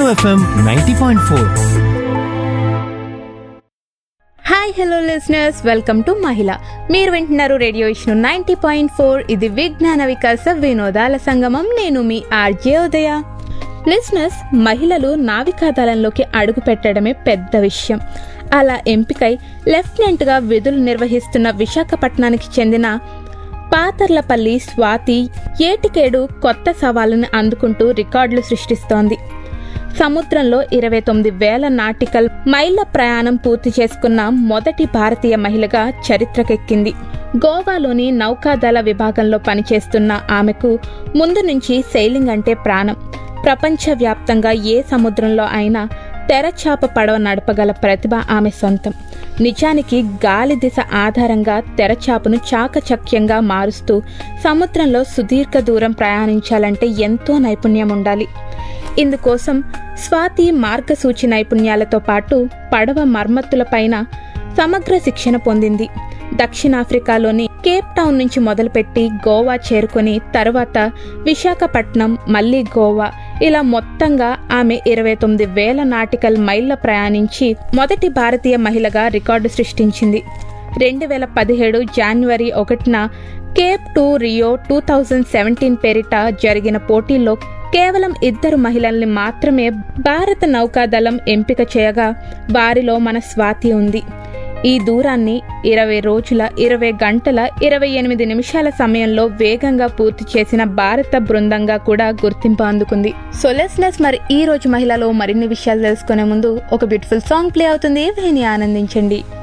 FM ninety point four hi hello listeners welcome to మహిళ మీరు వింటున్నారు రేడియో ఇష్ను నైంటీ పాయింట్ ఫోర్ ఇది విజ్ఞాన వికాస వినోదాల సంగమం నేను మీ ఆర్జే ఉదయ లిసనర్స్ మహిళలు నావికాదళంలోకి అడుగు పెట్టడమే పెద్ద విషయం అలా ఎంపికై లెఫ్టినెంట్గా విధులు నిర్వహిస్తున్న విశాఖపట్నానికి చెందిన పాతర్లపల్లి స్వాతి ఏటికేడు కొత్త సవాలుని అందుకుంటూ రికార్డులు సృష్టిస్తోంది సముద్రంలో ఇరవై తొమ్మిది వేల నాటికల్ మైళ్ళ ప్రయాణం పూర్తి చేసుకున్న మొదటి భారతీయ మహిళగా చరిత్రకెక్కింది గోవాలోని నౌకాదళ విభాగంలో పనిచేస్తున్న ఆమెకు ముందు నుంచి సెయిలింగ్ అంటే ప్రాణం ప్రపంచవ్యాప్తంగా ఏ సముద్రంలో అయినా తెరచాప పడవ నడపగల ప్రతిభ ఆమె సొంతం నిజానికి గాలి దిశ ఆధారంగా తెరచాపను చాకచక్యంగా మారుస్తూ సముద్రంలో సుదీర్ఘ దూరం ప్రయాణించాలంటే ఎంతో నైపుణ్యం ఉండాలి ఇందుకోసం స్వాతి మార్గసూచి నైపుణ్యాలతో పాటు పడవ మర్మత్తులపైన సమగ్ర శిక్షణ పొందింది దక్షిణాఫ్రికాలోని కేప్ టౌన్ నుంచి మొదలుపెట్టి గోవా చేరుకొని తరువాత విశాఖపట్నం మళ్ళీ గోవా ఇలా మొత్తంగా ఆమె ఇరవై తొమ్మిది వేల నాటికల్ మైళ్ళ ప్రయాణించి మొదటి భారతీయ మహిళగా రికార్డు సృష్టించింది రెండు వేల పదిహేడు జనవరి ఒకటిన Cape to Rio two thousand seventeen పేరిట జరిగిన పోటీల్లో కేవలం ఇద్దరు మహిళల్ని మాత్రమే భారత నౌకాదళం ఎంపిక చేయగా వారిలో మన స్వాతి ఉంది ఈ దూరాన్ని ఇరవై రోజుల ఇరవై గంటల ఇరవై ఎనిమిది నిమిషాల సమయంలో వేగంగా పూర్తి చేసిన భారత బృందంగా కూడా గుర్తింపు అందుకుంది సో లెస్నెస్ మరి ఈ రోజు మహిళలో మరిన్ని విషయాలు తెలుసుకునే ముందు ఒక బ్యూటిఫుల్ సాంగ్ ప్లే అవుతుంది విని ఆనందించండి